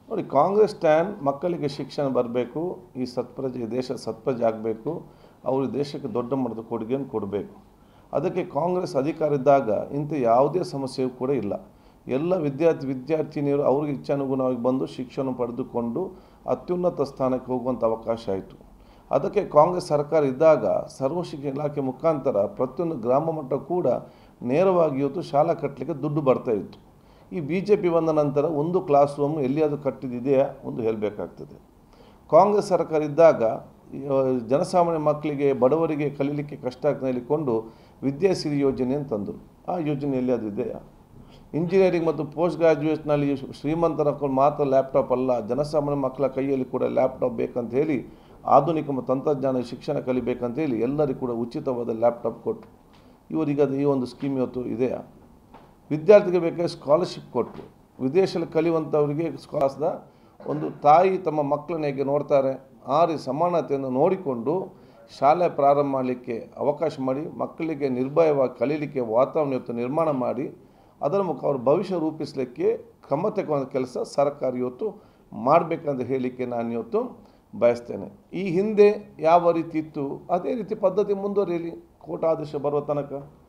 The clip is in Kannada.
ನೋಡಿ ಕಾಂಗ್ರೆಸ್ ಸ್ಟ್ಯಾಂಡ್ ಮಕ್ಕಳಿಗೆ ಶಿಕ್ಷಣ ಬರಬೇಕು ಈ ಸತ್ಪ್ರಜೆ ಈ ದೇಶ ಸತ್ಪ್ರಜೆ ಆಗಬೇಕು ಅವರು ಈ ದೇಶಕ್ಕೆ ದೊಡ್ಡ ಮಟ್ಟದ ಕೊಡುಗೆಯನ್ನು ಕೊಡಬೇಕು ಅದಕ್ಕೆ ಕಾಂಗ್ರೆಸ್ ಅಧಿಕಾರ ಇದ್ದಾಗ ಇಂಥ ಯಾವುದೇ ಸಮಸ್ಯೆಯೂ ಕೂಡ ಇಲ್ಲ ಎಲ್ಲ ವಿದ್ಯಾರ್ಥಿ ವಿದ್ಯಾರ್ಥಿನಿಯರು ಅವ್ರಿಗೆ ಇಚ್ಛಾನುಗುಣವಾಗಿ ಬಂದು ಶಿಕ್ಷಣ ಪಡೆದುಕೊಂಡು ಅತ್ಯುನ್ನತ ಸ್ಥಾನಕ್ಕೆ ಹೋಗುವಂಥ ಅವಕಾಶ ಆಯಿತು ಅದಕ್ಕೆ ಕಾಂಗ್ರೆಸ್ ಸರ್ಕಾರ ಇದ್ದಾಗ ಸರ್ವ ಶಿಕ್ಷಣ ಇಲಾಖೆ ಮುಖಾಂತರ ಪ್ರತಿಯೊಂದು ಗ್ರಾಮ ಮಟ್ಟ ಕೂಡ ನೇರವಾಗಿ ಇವತ್ತು ಶಾಲಾ ಕಟ್ಟಲಿಕ್ಕೆ ದುಡ್ಡು ಬರ್ತಾ ಇತ್ತು ಈ ಬಿ ಜೆ ಪಿ ಬಂದ ನಂತರ ಒಂದು ಕ್ಲಾಸ್ ರೂಮ್ ಎಲ್ಲಿಯಾದರೂ ಕಟ್ಟಿದೆಯಾ ಒಂದು ಹೇಳಬೇಕಾಗ್ತದೆ ಕಾಂಗ್ರೆಸ್ ಸರ್ಕಾರ ಇದ್ದಾಗ ಈ, ಆ, ಜನಸಾಮಾನ್ಯ ಮಕ್ಕಳಿಗೆ ಬಡವರಿಗೆ ಕಲೀಲಿಕ್ಕೆ ಕಷ್ಟ ಆಗ್ತದೆ ಹೇಳಿಕೊಂಡು ವಿದ್ಯಾಸಿರಿ ಯೋಜನೆಯನ್ನು ತಂದರು ಆ ಯೋಜನೆ ಎಲ್ಲಿಯಾದರೂ ಇದೆಯಾ ಇಂಜಿನಿಯರಿಂಗ್ ಮತ್ತು ಪೋಸ್ಟ್ ಗ್ರಾಜ್ಯುಯೇಟ್ನಲ್ಲಿ ಶ್ರೀಮಂತರ ಕ- ಮಾತ್ರ ಲ್ಯಾಪ್ಟಾಪ್ ಅಲ್ಲ ಜನಸಾಮಾನ್ಯ ಮಕ್ಕಳ ಕೈಯಲ್ಲಿ ಕೂಡ ಲ್ಯಾಪ್ಟಾಪ್ ಬೇಕಂತ ಹೇಳಿ ಆಧುನಿಕ ಮತ್ತು ತಂತ್ರಜ್ಞಾನ ಶಿಕ್ಷಣ ಕಲಿಬೇಕಂತ ಹೇಳಿ ಎಲ್ಲರಿಗೂ ಕೂಡ ಉಚಿತವಾದ ಲ್ಯಾಪ್ಟಾಪ್ ಕೊಟ್ಟರು ಇವರಿಗೆ ಅದು ಈ ಒಂದು ಸ್ಕೀಮ್ ಇವತ್ತು ಇದೆಯಾ ವಿದ್ಯಾರ್ಥಿಗೆ ಬೇಕಾದ ಸ್ಕಾಲರ್ಶಿಪ್ ಕೊಟ್ಟರು ವಿದೇಶದಲ್ಲಿ ಕಲಿಯುವಂಥವರಿಗೆ ಸ್ಕಾಲರ್ಸ್ದ ಒಂದು ತಾಯಿ ತಮ್ಮ ಮಕ್ಕಳನ್ನ ಹೇಗೆ ನೋಡ್ತಾರೆ ಆ ರೀತಿ ಸಮಾನತೆಯನ್ನು ನೋಡಿಕೊಂಡು ಶಾಲೆ ಪ್ರಾರಂಭ ಮಾಡಲಿಕ್ಕೆ ಅವಕಾಶ ಮಾಡಿ ಮಕ್ಕಳಿಗೆ ನಿರ್ಭಯವಾಗಿ ಕಲೀಲಿಕ್ಕೆ ವಾತಾವರಣ ಇವತ್ತು ನಿರ್ಮಾಣ ಮಾಡಿ ಅದರ ಮುಖ ಅವ್ರ ಭವಿಷ್ಯ ರೂಪಿಸಲಿಕ್ಕೆ ಕ್ರಮ ತಗೊಳ್ಳೋ ಕೆಲಸ ಸರ್ಕಾರ ಇವತ್ತು ಮಾಡಬೇಕಂತ ಹೇಳಲಿಕ್ಕೆ ನಾನು ಇವತ್ತು ಬಯಸ್ತೇನೆ ಈ ಹಿಂದೆ ಯಾವ ರೀತಿ ಇತ್ತು ಅದೇ ರೀತಿ ಪದ್ಧತಿ ಮುಂದುವರಿಯಲಿ ಕೋರ್ಟ್ ಆದೇಶ ಬರುವ ತನಕ